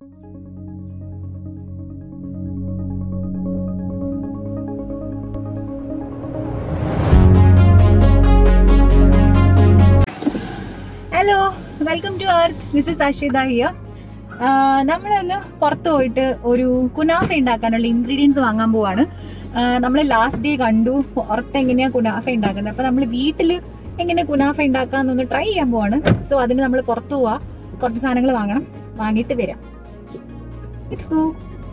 hello welcome to Earth this is Ashitha here നമ്മളിന്ന് പുറത്ത് പോയിട്ട് ഒരു കുനാഫ ഉണ്ടാക്കാനുള്ള ഇൻഗ്രീഡിയൻസ് വാങ്ങാൻ പോവാണ് നമ്മൾ ലാസ്റ്റ് ഡേ കണ്ടു പുറത്ത് എങ്ങനെയാ കുനാഫ ഉണ്ടാക്കുന്നത് അപ്പൊ നമ്മൾ വീട്ടിൽ എങ്ങനെ കുനാഫ ഉണ്ടാക്കാന്നൊന്ന് ട്രൈ ചെയ്യാൻ പോവാണ് സോ അതിന് നമ്മൾ പുറത്തു പോവാ കുറച്ച് സാധനങ്ങൾ വാങ്ങണം വാങ്ങിയിട്ട് വരാം ഇറ്റ്സ് ഗോ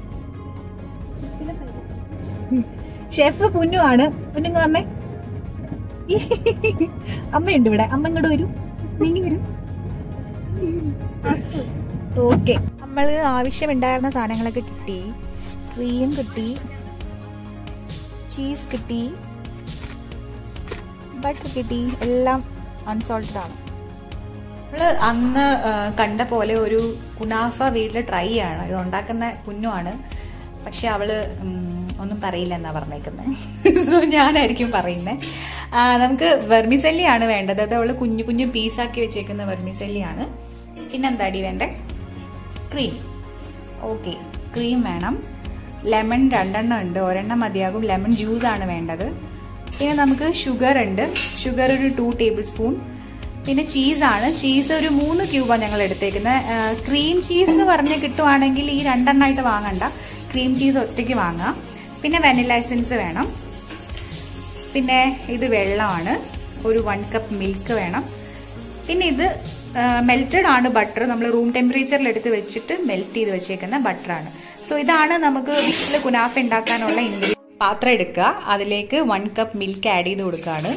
ഷെഫ് പുന്നുവാണ് പുന്നുങ്ങ വന്നേ അമ്മയുണ്ട് ഇവിടെ അമ്മ ഇങ്ങോട്ട് വരൂ നീങ്ങി വരൂ ഓക്കെ നമ്മൾ ആവശ്യമുണ്ടായിരുന്ന സാധനങ്ങളൊക്കെ കിട്ടി ക്രീം കിട്ടി ചീസ് കിട്ടി ബട്ടർ കിട്ടി എല്ലാം അൺസോൾട്ടഡ് ആണ് നമ്മള് അന്ന് ആ, കണ്ട പോലെ ഒരു കുനാഫ വീട്ടിൽ ട്രൈ ആണ് ഇത് ഉണ്ടാക്കുന്ന പുന്നുമാണ് പക്ഷെ അവള് ഉം, ഒന്നും പറയില്ല എന്നാ പറഞ്ഞേക്കുന്നത് സോ ഞാനായിരിക്കും പറയുന്നത് നമുക്ക് വെർമിസെല്ലിയാണ് വേണ്ടത് അത് അവള് കുഞ്ഞു കുഞ്ഞു പീസാക്കി വെച്ചേക്കുന്ന വെർമിസെല്ലിയാണ് പിന്നെന്താടി വേണ്ടേ ക്രീം ഓക്കെ ക്രീം വേണം ലെമൺ രണ്ടെണ്ണം ഉണ്ട് ഒരെണ്ണം മതിയാകും ലെമൺ ജ്യൂസ് ആണ് വേണ്ടത് പിന്നെ നമുക്ക് ഷുഗർ ഉണ്ട് ഷുഗർ ഒരു ടു ടേബിൾ സ്പൂൺ പിന്നെ ചീസാണ് ചീസ് ഒരു മൂന്ന് ക്യൂബാണ് ഞങ്ങൾ എടുത്തേക്കുന്നത് ക്രീം ചീസ് എന്ന് പറഞ്ഞ് കിട്ടുവാണെങ്കിൽ ഈ രണ്ടെണ്ണമായിട്ട് വാങ്ങണ്ട ക്രീം ചീസ് ഒറ്റയ്ക്ക് വാങ്ങാം പിന്നെ വെനില എസൻസ് വേണം പിന്നെ ഇത് വെള്ളമാണ് ഒരു വൺ കപ്പ് മിൽക്ക് വേണം പിന്നെ ഇത് മെൽറ്റഡ് ആണ് ബട്ടർ നമ്മൾ റൂം ടെമ്പറേച്ചറിൽ എടുത്ത് വെച്ചിട്ട് മെൽറ്റ് ചെയ്ത് വെച്ചേക്കുന്ന ബട്ടറാണ് സോ ഇതാണ് നമുക്ക് വീട്ടിൽ കുനാഫ ഉണ്ടാക്കാനുള്ള ഇൻഗ്രീഡിയൻ പാത്രം എടുക്കുക അതിലേക്ക് വൺ കപ്പ് മിൽക്ക് ആഡ് ചെയ്ത് കൊടുക്കുകയാണ്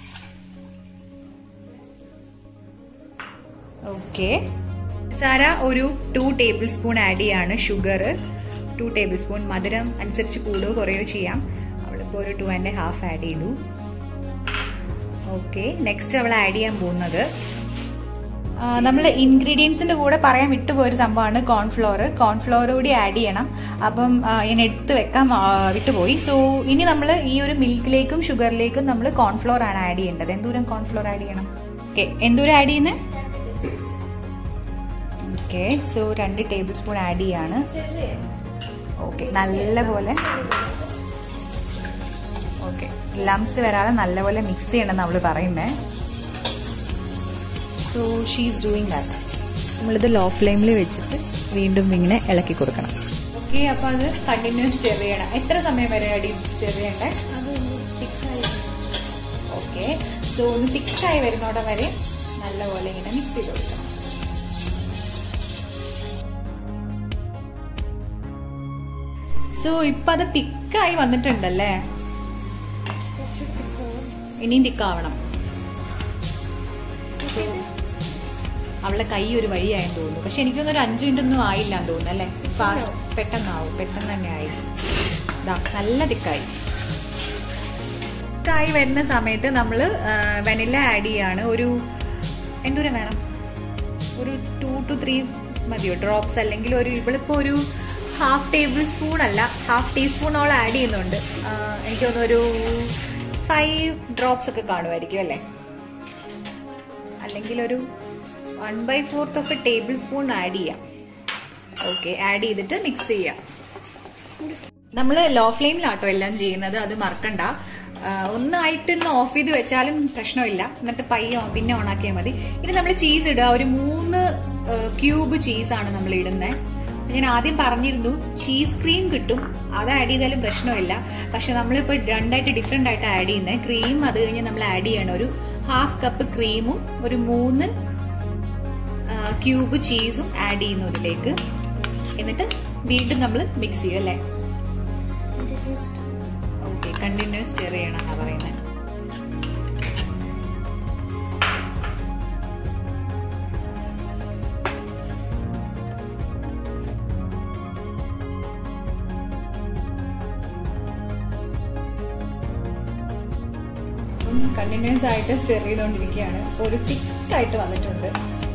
ഓക്കെ സാര ഒരു ടു ടേബിൾ സ്പൂൺ ആഡ് ചെയ്യാണ് ഷുഗർ ടു ടേബിൾ സ്പൂൺ മധുരം അനുസരിച്ച് കൂടുകയോ കുറയോ ചെയ്യാം അവളിപ്പോൾ ഒരു ടു ആൻഡ് ഹാഫ് ആഡ് ചെയ്തു ഓക്കെ നെക്സ്റ്റ് അവൾ ആഡ് ചെയ്യാൻ പോകുന്നത് നമ്മൾ ഇൻഗ്രീഡിയൻസിന്റെ കൂടെ പറയാൻ വിട്ടുപോയൊരു സംഭവമാണ് കോൺഫ്ലോർ കോൺഫ്ലോർ കൂടി ആഡ് ചെയ്യണം അപ്പം ആ, ഞാൻ എടുത്ത് വെക്കാൻ ആ, വിട്ടുപോയി സോ ഇനി നമ്മൾ ഈ ഒരു മിൽക്കിലേക്കും ഷുഗറിലേക്കും നമ്മൾ കോൺഫ്ലോർ ആണ് ആഡ് ചെയ്യേണ്ടത് എന്തോരം കോൺഫ്ലോർ ആഡ് ചെയ്യണം ഓക്കെ എന്തോരം ആഡ് ചെയ്യുന്നത് ഓക്കെ സോ രണ്ട് ടേബിൾ സ്പൂൺ ആഡ് ചെയ്യാണ് ഓക്കെ നല്ലപോലെ ഓക്കെ ലംസ് വരാതെ നല്ലപോലെ മിക്സ് ചെയ്യണം നമ്മൾ പറയുന്നത് സോ ഷീസ് ഡൂയിങ് ദാറ്റ് നമ്മളിത് ലോ ഫ്ലെയിമിൽ വെച്ചിട്ട് വീണ്ടും ഇങ്ങനെ ഇളക്കി കൊടുക്കണം ഓക്കെ അപ്പോൾ അത് കണ്ടിന്യൂസ് സ്റ്റെർ ചെയ്യണം എത്ര സമയം വരെ അടി സ്റ്റെർ ചെയ്യണ്ടേ ഓക്കെ സോ ഒന്ന് തിക്കായി വരുന്നോടെ വരെ നല്ലപോലെ ഇങ്ങനെ മിക്സ് ചെയ്ത് കൊടുക്കണം സോ ഇപ്പം അത് തിക്കായി വന്നിട്ടുണ്ടല്ലേ ഇനിയും തിക്കാവണം സോ അവളുടെ കൈ ഒരു വഴിയായെന്ന് തോന്നുന്നു പക്ഷെ എനിക്കൊന്നും ഒരു അഞ്ച് മിനിറ്റ് ഒന്നും ആയില്ല എന്ന് തോന്നുന്നു അല്ലേ ഫാസ്റ്റ് പെട്ടെന്നാവും പെട്ടെന്ന് തന്നെ ആയി ദാ നല്ല തിക്കായി തിക്കായി വരുന്ന സമയത്ത് നമ്മൾ വെനില ആഡ് ചെയ്യാണ് ഒരു എന്തോരം വേണം ഒരു ടു ടു ത്രീ മതിയോ ഡ്രോപ്സ് അല്ലെങ്കിൽ ഒരു ഇവളിപ്പോൾ ഒരു ഹാഫ് ടേബിൾ സ്പൂൺ അല്ല ഹാഫ് ടീസ്പൂണോളം ആഡ് ചെയ്യുന്നുണ്ട് ആ, എനിക്ക് തോന്നുന്നു ഒരു ഫൈവ് ഡ്രോപ്സ് ഒക്കെ കാണുമായിരിക്കും അല്ലേ അല്ലെങ്കിൽ ഒരു one by fourth of a tablespoon add ചെയ്യാം ഓക്കെ ആഡ് ചെയ്തിട്ട് മിക്സ് ചെയ്യാം നമ്മൾ ലോ ഫ്ലെയിമിലാട്ടോ എല്ലാം ചെയ്യുന്നത് അത് മറക്കണ്ട ആ, ഒന്നായിട്ട് ഒന്ന് ഓഫ് ചെയ്ത് വെച്ചാലും പ്രശ്നമില്ല എന്നിട്ട് പയ്യെ on- പിന്നെ ഓൺ ആക്കിയാൽ മതി ഇനി നമ്മൾ ചീസ് ഇടുക ഒരു മൂന്ന് ക്യൂബ് ചീസാണ് നമ്മൾ ഇടുന്നത് ഞാൻ ആദ്യം പറഞ്ഞിരുന്നു ചീസ് ക്രീം കിട്ടും അത് ആഡ് ചെയ്താലും പ്രശ്നമില്ല പക്ഷെ നമ്മളിപ്പോൾ രണ്ടായിട്ട് ഡിഫറെൻ്റ് ആയിട്ട് ആഡ് ചെയ്യുന്നത് ക്രീം അത് കഴിഞ്ഞ് നമ്മൾ ആഡ് ചെയ്യണം ഒരു ഹാഫ് കപ്പ് ക്രീമും ഒരു മൂന്ന് ക്യൂബ് ചീസും ആഡ് ചെയ്യുന്നു ഇതിലേക്ക് എന്നിട്ട് വീണ്ടും നമ്മൾ മിക്സ് ചെയ്യും അല്ലേ ഓക്കെ കണ്ടിന്യൂസ് സ്റ്റെർ ചെയ്യണം എന്നാ പറയുന്നത് കണ്ടിന്യൂസ് ആയിട്ട് സ്റ്റെർ ചെയ്തുകൊണ്ടിരിക്കുകയാണ് ഒരു തിക്കായിട്ട് വന്നിട്ടുണ്ട്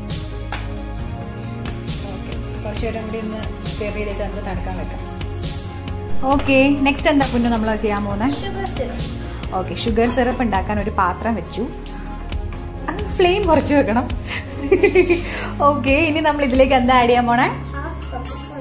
ഓക്കെ കുറച്ച് നേരം കൂടി ഒന്ന് സ്റ്റെർ ചെയ്തിട്ട് നമുക്ക് തണുക്കാൻ വെക്കാം ഓക്കെ നെക്സ്റ്റ് എന്താ പിന്നെ നമ്മൾ ചെയ്യാൻ പോകുന്നത് ഓക്കെ ഷുഗർ സിറപ്പ് ഉണ്ടാക്കാൻ ഒരു പാത്രം വെച്ചു ഫ്ലെയിം കുറച്ച് വെക്കണം ഓക്കെ ഇനി നമ്മൾ ഇതിലേക്ക് എന്താ ആഡ് ചെയ്യാൻ പോണേ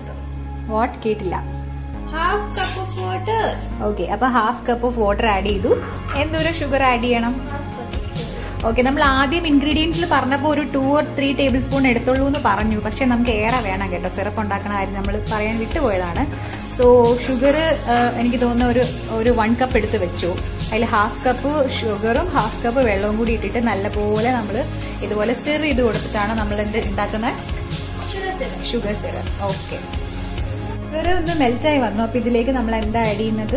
വാട്ട് കേട്ടില്ല half cup of water okay അപ്പൊ half cup of water add ചെയ്തു എന്തോരം ഷുഗർ ആഡ് ചെയ്യണം ഓക്കെ നമ്മൾ ആദ്യം ഇൻഗ്രീഡിയൻസിൽ പറഞ്ഞപ്പോൾ ഒരു two or three tablespoon എടുത്തുള്ളൂ എന്ന് പറഞ്ഞു പക്ഷെ നമുക്ക് ഏറെ വേണം കേട്ടോ സിറപ്പ് ഉണ്ടാക്കണ കാര്യം നമ്മൾ പറയാൻ വിട്ടുപോയതാണ് സോ ഷുഗർ എനിക്ക് തോന്നുന്ന ഒരു ഒരു വൺ കപ്പ് എടുത്ത് വെച്ചു അതിൽ ഹാഫ് കപ്പ് ഷുഗറും ഹാഫ് കപ്പ് വെള്ളവും കൂടി ഇട്ടിട്ട് നല്ലപോലെ നമ്മൾ ഇതുപോലെ സ്റ്റിർ ചെയ്ത് കൊടുത്തിട്ടാണ് നമ്മൾ എന്ത് ഉണ്ടാക്കുന്നത് sugar syrup sugar syrup okay sugar ഒന്ന് മെൽറ്റായി വന്നു അപ്പൊ ഇതിലേക്ക് നമ്മൾ എന്താ ആഡ് ചെയ്യുന്നത്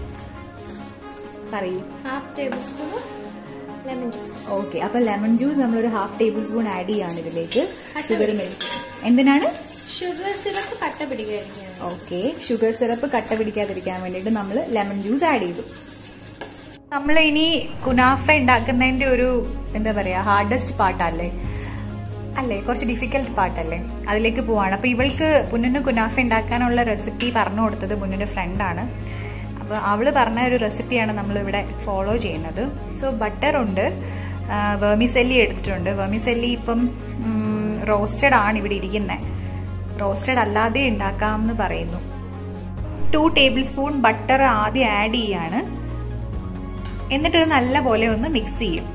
പറയൂ half tablespoon lemon juice okay അപ്പൊ ലെമൺ ജ്യൂസ് നമ്മൾ ഒരു ഹാഫ് ടേബിൾ സ്പൂൺ ആഡ് ചെയ്യാണ് ഇതിലേക്ക് ഷുഗർ മെൽറ്റ് എന്തിനാണ് ഷുഗർ സിറപ്പ് കട്ട പിടിക്കാതിരിക്കാൻ ഓക്കെ ഷുഗർ സിറപ്പ് കട്ട പിടിക്കാതിരിക്കാൻ വേണ്ടിയിട്ട് നമ്മൾ ലെമൺ ജ്യൂസ് ആഡ് ചെയ്തു നമ്മൾ ഇനി കുനാഫ ഉണ്ടാക്കുന്നതിന്റെ ഒരു എന്താ പറയാ ഹാർഡസ്റ്റ് പാർട്ടല്ലേ അല്ലേ കുറച്ച് ഡിഫിക്കൽട്ട് പാർട്ടല്ലേ അതിലേക്ക് പോവാണ് അപ്പൊ ഇവൾക്ക് പുന്നിന് കുനാഫ ഉണ്ടാക്കാനുള്ള റെസിപ്പി പറഞ്ഞു കൊടുത്തത് പുന്നിന്റെ ഫ്രണ്ടാണ് അപ്പോൾ അവള് പറഞ്ഞ ഒരു റെസിപ്പിയാണ് നമ്മൾ ഇവിടെ ഫോളോ ചെയ്യുന്നത് സോ ബട്ടർ ഉണ്ട് വേമിസെല്ലി എടുത്തിട്ടുണ്ട് വേമിസെല്ലി ഇപ്പം റോസ്റ്റഡ് ആണ് ഇവിടെ ഇരിക്കുന്നത് റോസ്റ്റഡ് അല്ലാതെ ഉണ്ടാക്കാം എന്ന് പറയുന്നു ടു ടേബിൾ സ്പൂൺ ബട്ടർ ആദ്യം ആഡ് ചെയ്യാണ് എന്നിട്ട് ഇത് നല്ലപോലെ ഒന്ന് മിക്സ് ചെയ്യും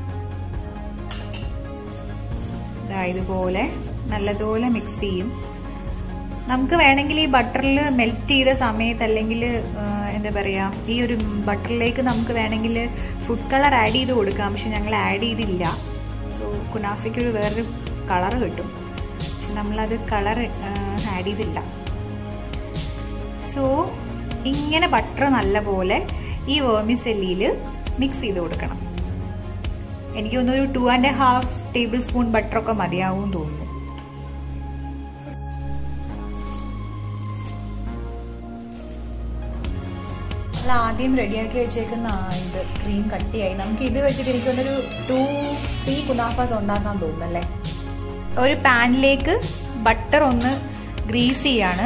ദാ ഇതുപോലെ നല്ലതുപോലെ മിക്സ് ചെയ്യും നമുക്ക് വേണമെങ്കിൽ ഈ ബട്ടറിൽ മെൽറ്റ് ചെയ്ത സമയത്ത് അല്ലെങ്കിൽ എന്താ പറയുക ഈ ഒരു ബട്ടറിലേക്ക് നമുക്ക് വേണമെങ്കിൽ ഫുഡ് കളർ ആഡ് ചെയ്ത് കൊടുക്കാം പക്ഷെ ഞങ്ങൾ ആഡ് ചെയ്തില്ല സോ കുനാഫയ്ക്ക് ഒരു വേറൊരു കളർ കിട്ടും പക്ഷെ നമ്മളത് കളർ ആഡ് ചെയ്തില്ല സോ ഇങ്ങനെ ബട്ടർ നല്ലപോലെ ഈ വേമിസെല്ലിയിൽ മിക്സ് ചെയ്ത് കൊടുക്കണം എനിക്ക് തോന്നുന്നു ഒരു two and half tablespoon ബട്ടറൊക്കെ മതിയാവും തോന്നുന്നു നമ്മൾ ആദ്യം റെഡിയാക്കി വെച്ചേക്കുന്ന ആ ഇത് ക്രീം കട്ടിയായി നമുക്ക് ഇത് വെച്ചിട്ട് എനിക്ക് തോന്നുന്നൊരു ടു ത്രീ കുനാഫാസ് ഉണ്ടാക്കാൻ തോന്നുന്നല്ലേ ഒരു പാനിലേക്ക് ബട്ടർ ഒന്ന് ഗ്രീസ് ചെയ്യാണ്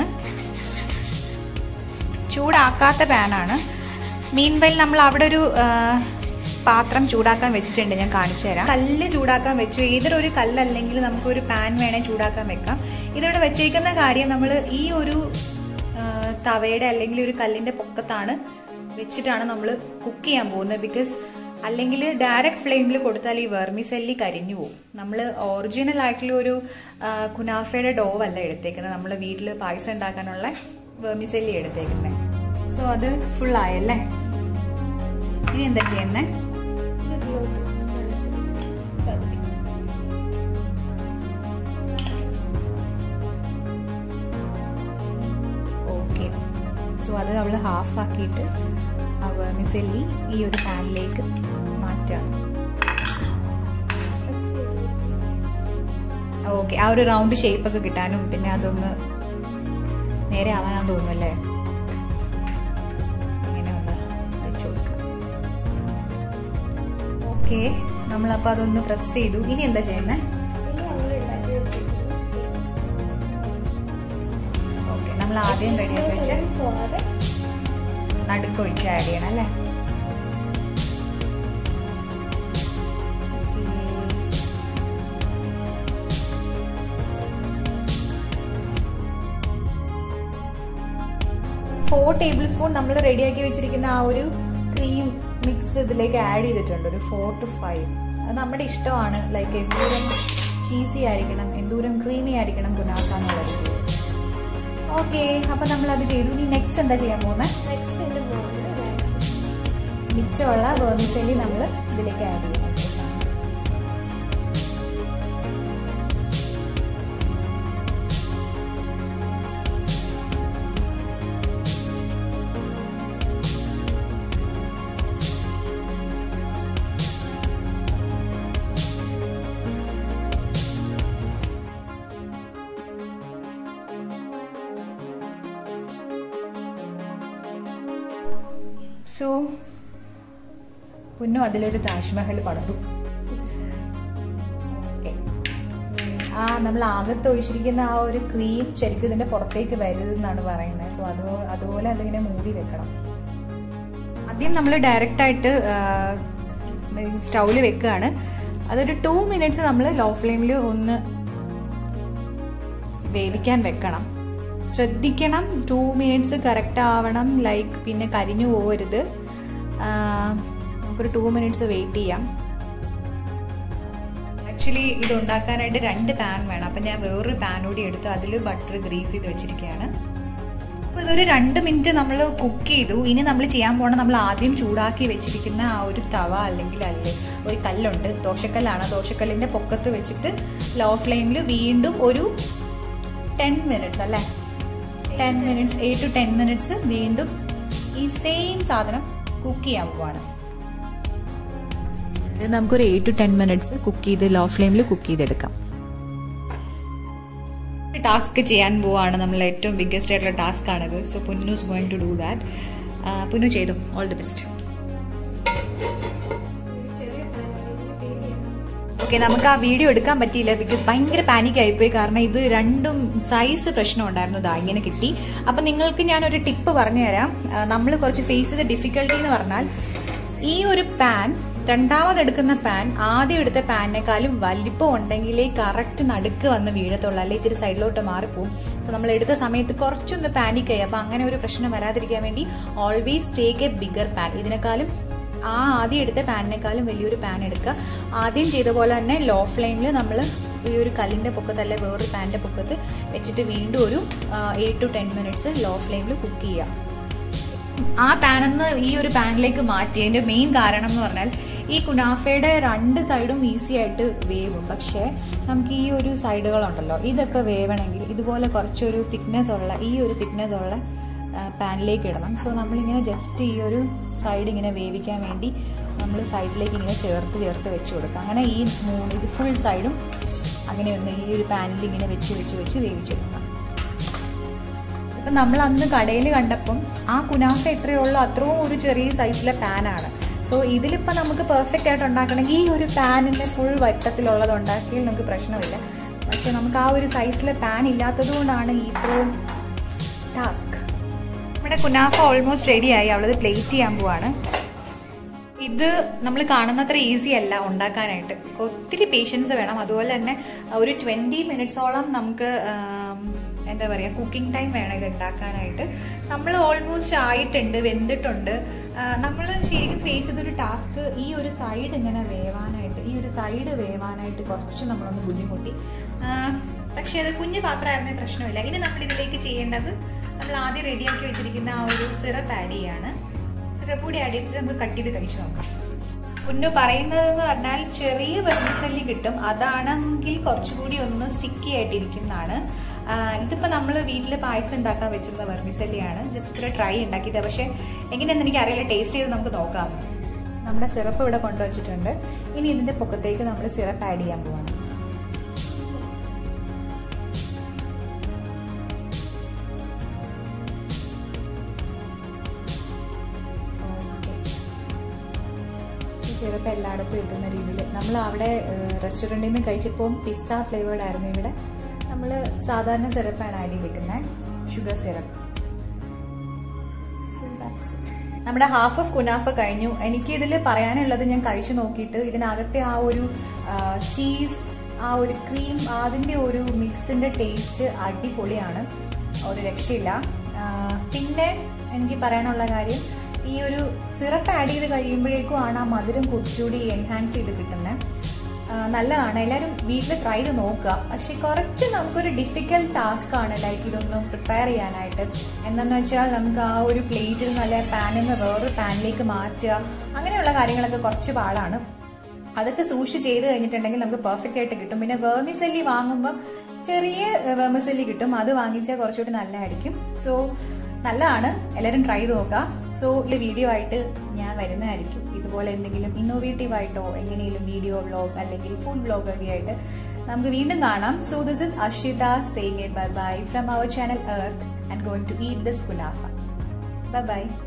ചൂടാക്കാത്ത പാനാണ് മീൻവെൽ നമ്മൾ അവിടെ ഒരു ആ, പാത്രം ചൂടാക്കാൻ വെച്ചിട്ടുണ്ട് ഞാൻ കാണിച്ചു തരാം കല്ല് ചൂടാക്കാൻ വെച്ചു ഏതൊരു കല്ലല്ലെങ്കിൽ നമുക്ക് ഒരു പാൻ വേണേൽ ചൂടാക്കാൻ വെക്കാം ഇതിവിടെ വെച്ചേക്കുന്ന കാര്യം നമ്മൾ ഈ ഒരു ആ, തവയുടെ അല്ലെങ്കിൽ ഒരു കല്ലിന്റെ പൊക്കത്താണ് വെച്ചിട്ടാണ് നമ്മൾ കുക്ക് ചെയ്യാൻ പോകുന്നത് ബിക്കോസ് അല്ലെങ്കിൽ ഡയറക്റ്റ് ഫ്ലെയിമിൽ കൊടുത്താൽ ഈ വെർമിസെല്ലി കരിഞ്ഞു പോകും നമ്മൾ ഒറിജിനൽ ആയിട്ടുള്ള ഒരു ആ, കുനാഫയുടെ ഡോവ് അല്ല എടുത്തേക്കുന്നത് നമ്മൾ വീട്ടിൽ പായസം ഉണ്ടാക്കാനുള്ള വെർമിസെല്ലി എടുത്തേക്കുന്നത് സോ അത് ഫുൾ ആയല്ലേ ഇനി എന്താ ചെയ്യുന്നേ ഓക്കെ സോ അത് അവൾ ഹാഫ് ആക്കിയിട്ട് ആ വെർമിസെല്ലി ഈ ഒരു പാനിലേക്ക് മാറ്റാണ് ഓക്കെ ആ ഒരു റൗണ്ട് ഷേപ്പ് ഒക്കെ കിട്ടാനും പിന്നെ അതൊന്ന് നേരെ ആവാനാന്ന് തോന്നുന്നു അല്ലേ ഇങ്ങനെ ഒന്ന് വെച്ച് കൊടുക്കണം ഓക്കെ നമ്മളപ്പോൾ അതൊന്ന് പ്രസ് ചെയ്തു ഇനി എന്താ ചെയ്യുന്നത് ഇനി നമ്മൾ ഉണ്ടാക്കി വെച്ചിരിക്കുന്നത് ഓക്കെ നമ്മൾ ആദ്യം റെഡിയാക്കി വെച്ച് പോരെ നടുക്കൊഴിച്ച് ആഡ് ചെയ്യണം അല്ലേ ഫോർ ടേബിൾ സ്പൂൺ നമ്മൾ റെഡിയാക്കി വെച്ചിരിക്കുന്ന ആ ഒരു ക്രീം മിക്സ് ഇതിലേക്ക് ആഡ് ചെയ്തിട്ടുണ്ട് ഒരു ഫോർ ടു ഫൈവ് അത് നമ്മുടെ ഇഷ്ടമാണ് ലൈക്ക് എന്തോരം ചീസി ആയിരിക്കണം എന്തോരം ക്രീമി ആയിരിക്കണം കുനാഫ എന്നുള്ളത് ഓക്കെ അപ്പൊ നമ്മൾ അത് ചെയ്തു ഇനി നെക്സ്റ്റ് എന്താ ചെയ്യാൻ പോകുന്നത് നെക്സ്റ്റ് എൻ്റെ മോളിൽ മിച്ചമുള്ള വേർമിസെല്ലി നമ്മൾ ഇതിലേക്ക് ആഡ് ചെയ്യണം സോ പുന്നു അതിലൊരു താജ്മഹൽ പണിതു ഓക്കെ ആ നമ്മൾ അകത്ത് ഒഴിച്ചിരിക്കുന്ന ആ ഒരു ക്രീം ശരിക്കും ഇതിന്റെ പുറത്തേക്ക് വരരുതെന്നാണ് പറയുന്നത് സോ അത് അതുപോലെ അതിങ്ങനെ മൂടി വെക്കണം ആദ്യം നമ്മൾ ഡയറക്റ്റ് ആയിട്ട് സ്റ്റൗവിൽ വെക്കുകയാണ് അതൊരു ടു മിനിറ്റ്സ് നമ്മൾ ലോ ഫ്ലെയിമിൽ ഒന്ന് വേവിക്കാൻ വെക്കണം ശ്രദ്ധിക്കണം ടു മിനിറ്റ്സ് കറക്റ്റ് ആവണം ലൈക്ക് പിന്നെ കരിഞ്ഞു പോകരുത് ആ, നമുക്കൊരു ടു മിനിറ്റ്സ് വെയിറ്റ് ചെയ്യാം ആക്ച്വലി ഇത് ഉണ്ടാക്കാനായിട്ട് രണ്ട് പാൻ വേണം അപ്പം ഞാൻ വേറൊരു പാൻ കൂടി എടുത്ത് അതിൽ ബട്ടർ ഗ്രീസ് ചെയ്ത് വെച്ചിരിക്കുകയാണ് അപ്പോൾ ഇതൊരു രണ്ട് മിനിറ്റ് നമ്മൾ കുക്ക് ചെയ്തു ഇനി നമ്മൾ ചെയ്യാൻ പോണ നമ്മൾ ആദ്യം ചൂടാക്കി വെച്ചിരിക്കുന്ന ആ ഒരു തവ അല്ലെങ്കിൽ അല്ലേ ഒരു കല്ലുണ്ട് ദോശക്കല്ലാണ് ദോശക്കല്ലിൻ്റെ പൊക്കത്ത് വെച്ചിട്ട് ലോ ഫ്ലെയിമിൽ വീണ്ടും ഒരു ടെൻ മിനിറ്റ്സ് അല്ലേ ten minutes eight to ten minutes വീണ്ടും ഈ സെയിം സാധനം കുക്ക് ചെയ്യാൻ പോവാണ് ഇത് നമുക്കൊരു eight to ten minutes cook ചെയ്ത് ലോ ഫ്ലെയിമിൽ കുക്ക് ചെയ്തെടുക്കാം ടാസ്ക് ചെയ്യാൻ പോവാണ് നമ്മൾ ഏറ്റവും ബിഗ്ഗസ്റ്റ് ആയിട്ടുള്ള ടാസ്ക് ആണിത് so Punnu's going to do that Punnu ചെയ്തു ഓൾ ദി ബെസ്റ്റ് ഓക്കെ നമുക്ക് ആ വീഡിയോ എടുക്കാൻ പറ്റിയില്ല ബിക്കോസ് ഭയങ്കര പാനിക് ആയിപ്പോയി കാരണം ഇത് രണ്ടും സൈസ് പ്രശ്നം ഉണ്ടായിരുന്നു ദാ ഇങ്ങനെ കിട്ടി അപ്പം നിങ്ങൾക്ക് ഞാനൊരു ടിപ്പ് പറഞ്ഞു തരാം നമ്മൾ കുറച്ച് ഫേസ് ചെയ്ത ഡിഫിക്കൽട്ടി എന്ന് പറഞ്ഞാൽ ഈ ഒരു പാൻ രണ്ടാമത് എടുക്കുന്ന പാൻ ആദ്യം എടുത്ത പാനിനേക്കാളും വലിപ്പം ഉണ്ടെങ്കിലേ കറക്റ്റ് നടുക്ക് വന്ന് വീഴത്തുള്ളൂ അല്ലെങ്കിൽ ഇച്ചിരി സൈഡിലോട്ട് മാറിപ്പോവും സോ നമ്മൾ എടുത്ത സമയത്ത് കുറച്ചൊന്ന് പാനിക് ആയി അപ്പോൾ അങ്ങനെ ഒരു പ്രശ്നം വരാതിരിക്കാൻ വേണ്ടി always take a bigger pan ഇതിനേക്കാളും ആ ആദ്യം എടുത്ത പാനിനേക്കാളും വലിയൊരു പാൻ എടുക്കുക ആദ്യം ചെയ്ത പോലെ തന്നെ ലോ ഫ്ലെയിമിൽ നമ്മൾ ഈ ഒരു കല്ലിൻ്റെ പൊക്കത്ത് അല്ലെ വേറൊരു പാനിൻ്റെ പൊക്കത്ത് വെച്ചിട്ട് വീണ്ടും ഒരു eight to ten minutes low ഫ്ലെയിമിൽ കുക്ക് ചെയ്യുക ആ പാനെന്ന് ഈ ഒരു പാനിലേക്ക് മാറ്റിയതിൻ്റെ മെയിൻ കാരണം എന്ന് പറഞ്ഞാൽ ഈ കുനാഫയുടെ രണ്ട് സൈഡും ഈസി ആയിട്ട് വേവും പക്ഷേ നമുക്ക് ഈ ഒരു സൈഡുകളുണ്ടല്ലോ ഇതൊക്കെ വേവണമെങ്കിൽ ഇതുപോലെ കുറച്ചൊരു തിക്നെസ് ഉള്ള ഈ ഒരു തിക്നെസ് ഉള്ള പാനിലേക്ക് ഇടണം സോ നമ്മളിങ്ങനെ ജസ്റ്റ് ഈ ഒരു സൈഡ് ഇങ്ങനെ വേവിക്കാൻ വേണ്ടി നമ്മൾ സൈഡിലേക്ക് ഇങ്ങനെ ചേർത്ത് ചേർത്ത് വെച്ച് കൊടുക്കുക അങ്ങനെ ഈ മൂന്ന് ഇത് ഫുൾ സൈഡും അങ്ങനെ ഒന്ന് ഈ ഒരു പാനിൽ ഇങ്ങനെ വെച്ച് വെച്ച് വെച്ച് വേവിച്ചെടുക്കാം ഇപ്പം നമ്മൾ അന്ന് കടയിൽ കണ്ടപ്പം ആ കുനാഫ എത്രയേ ഉള്ളൂ അത്രയും ഒരു ചെറിയ സൈസിലെ പാനാണ് സോ ഇതിലിപ്പോൾ നമുക്ക് പെർഫെക്റ്റ് ആയിട്ട് ഉണ്ടാക്കണമെങ്കിൽ ഈ ഒരു പാനിൻ്റെ ഫുൾ വട്ടത്തിലുള്ളത് ഉണ്ടാക്കിയാൽ നമുക്ക് പ്രശ്നമില്ല പക്ഷേ നമുക്ക് ആ ഒരു സൈസിലെ പാൻ ഇല്ലാത്തത് കൊണ്ടാണ് ഈ ഇത്രയും ടാസ്ക് നമ്മുടെ കുനാഫ ഓൾമോസ്റ്റ് റെഡിയായി അവളത് പ്ലേറ്റ് ചെയ്യാൻ പോവാണ് ഇത് നമ്മൾ കാണുന്നത്ര ഈസി അല്ല ഉണ്ടാക്കാനായിട്ട് ഒത്തിരി പേഷ്യൻസ് വേണം അതുപോലെ തന്നെ ഒരു ട്വൻറ്റി മിനിറ്റ്സോളം നമുക്ക് ആം, എന്താ പറയുക കുക്കിംഗ് ടൈം വേണം ഇത് ഉണ്ടാക്കാനായിട്ട് നമ്മൾ ഓൾമോസ്റ്റ് ആയിട്ടുണ്ട് വെന്തിട്ടുണ്ട് നമ്മൾ ശരിക്കും ഫേസ് ചെയ്തൊരു ടാസ്ക് ഈ ഒരു സൈഡ് ഇങ്ങനെ വേവാനായിട്ട് ഈ ഒരു സൈഡ് വേവാനായിട്ട് കുറച്ച് നമ്മളൊന്ന് ബുദ്ധിമുട്ടി ആ, പക്ഷേ അത് കുഞ്ഞു പാത്രമായിരുന്നേ പ്രശ്നമില്ല ഇനി നമ്മൾ ഇതിലേക്ക് ചെയ്യേണ്ടത് നമ്മൾ ആദ്യം റെഡിയാക്കി വെച്ചിരിക്കുന്ന ആ ഒരു സിറപ്പ് ആഡ് ചെയ്യാണ് സിറപ്പ് കൂടി ആഡ് ചെയ്തിട്ട് നമുക്ക് കട്ട് ചെയ്ത് കഴിച്ചു നോക്കാം കുഞ്ഞു പറയുന്നത് എന്ന് പറഞ്ഞാൽ ചെറിയ വെർമിസല്ലി കിട്ടും അതാണെങ്കിൽ കുറച്ചുകൂടി ഒന്ന് സ്റ്റിക്കി ആയിട്ടിരിക്കുന്നതാണ് ഇതിപ്പോൾ നമ്മൾ വീട്ടിൽ പായസം ഉണ്ടാക്കാൻ വെച്ചിരുന്ന വെർമിസല്ലിയാണ് ജസ്റ്റ് ഒരു ട്രൈ ഉണ്ടാക്കിയത് പക്ഷേ എങ്ങനെയാണെന്ന് എനിക്ക് അറിയില്ല ടേസ്റ്റ് ചെയ്ത് നമുക്ക് നോക്കാം നമ്മുടെ സിറപ്പ് ഇവിടെ കൊണ്ടുവച്ചിട്ടുണ്ട് ഇനി ഇതിൻ്റെ പൊക്കത്തേക്ക് നമ്മൾ സിറപ്പ് ആഡ് ചെയ്യാൻ പോവാണ് സിറപ്പ് എല്ലായിടത്തും എത്തുന്ന രീതിയിൽ നമ്മൾ അവിടെ റെസ്റ്റോറൻറ്റിൽ നിന്ന് കഴിച്ചപ്പോൾ പിസ്ത ഫ്ലേവേർഡ് ആയിരുന്നു ഇവിടെ നമ്മൾ സാധാരണ സിറപ്പാണ് ആഡ് ചെയ്തിരിക്കുന്നത് ഷുഗർ സിറപ്പ് നമ്മുടെ ഹാഫ് ഓഫ് കുനാഫ കഴിഞ്ഞു എനിക്ക് ഇതിൽ പറയാനുള്ളത് ഞാൻ കഴിച്ചു നോക്കിയിട്ട് ഇതിനകത്തെ ആ ഒരു ചീസ് ആ ഒരു ക്രീം അതിൻ്റെ ഒരു മിക്സിൻ്റെ ടേസ്റ്റ് അടിപൊളിയാണ് ഒരു രക്ഷയില്ല ആ, പിന്നെ എനിക്ക് പറയാനുള്ള കാര്യം ഈ ഒരു സിറപ്പ് ആഡ് ചെയ്ത് കഴിയുമ്പോഴേക്കും ആണ് ആ മധുരം കുറച്ചുകൂടി എൻഹാൻസ് ചെയ്ത് കിട്ടുന്നത് നല്ലതാണ് എല്ലാവരും വീട്ടിൽ ട്രൈ ചെയ്ത് നോക്കുക പക്ഷെ കുറച്ച് നമുക്കൊരു ഡിഫിക്കൽട്ട് ടാസ്ക് ആണ് ലൈക്ക് ഇതൊന്നും പ്രിപ്പയർ ചെയ്യാനായിട്ട് എന്താണെന്ന് വെച്ചാൽ നമുക്ക് ആ ഒരു പ്ലേറ്റിൽ നല്ല പാനിൽ നിന്ന് വേറൊരു പാനിലേക്ക് മാറ്റുക അങ്ങനെയുള്ള കാര്യങ്ങളൊക്കെ കുറച്ച് പാടാണ് അതൊക്കെ സൂക്ഷിച്ച് ചെയ്ത് കഴിഞ്ഞിട്ടുണ്ടെങ്കിൽ നമുക്ക് പെർഫെക്റ്റ് ആയിട്ട് കിട്ടും പിന്നെ വേർമിസല്ലി വാങ്ങുമ്പം ചെറിയ വേർമിസല്ലി കിട്ടും അത് വാങ്ങിച്ചാൽ കുറച്ചുകൂടി നല്ലതായിരിക്കും സോ നല്ലതാണ് എല്ലാവരും ട്രൈ ചെയ്ത് നോക്കുക സോ ഈ വീഡിയോ ആയിട്ട് ഞാൻ വരുന്നതായിരിക്കും ഇതുപോലെ എന്തെങ്കിലും ഇന്നോവേറ്റീവ് ആയിട്ടോ എങ്ങനെയെങ്കിലും വീഡിയോ വ്ളോഗ് അല്ലെങ്കിൽ ഫുഡ് വ്ളോഗ് ഒക്കെ ആയിട്ട് നമുക്ക് വീണ്ടും കാണാം so this is Ashitha saying bye bye from our channel Earth and going to eat this kunafa bye by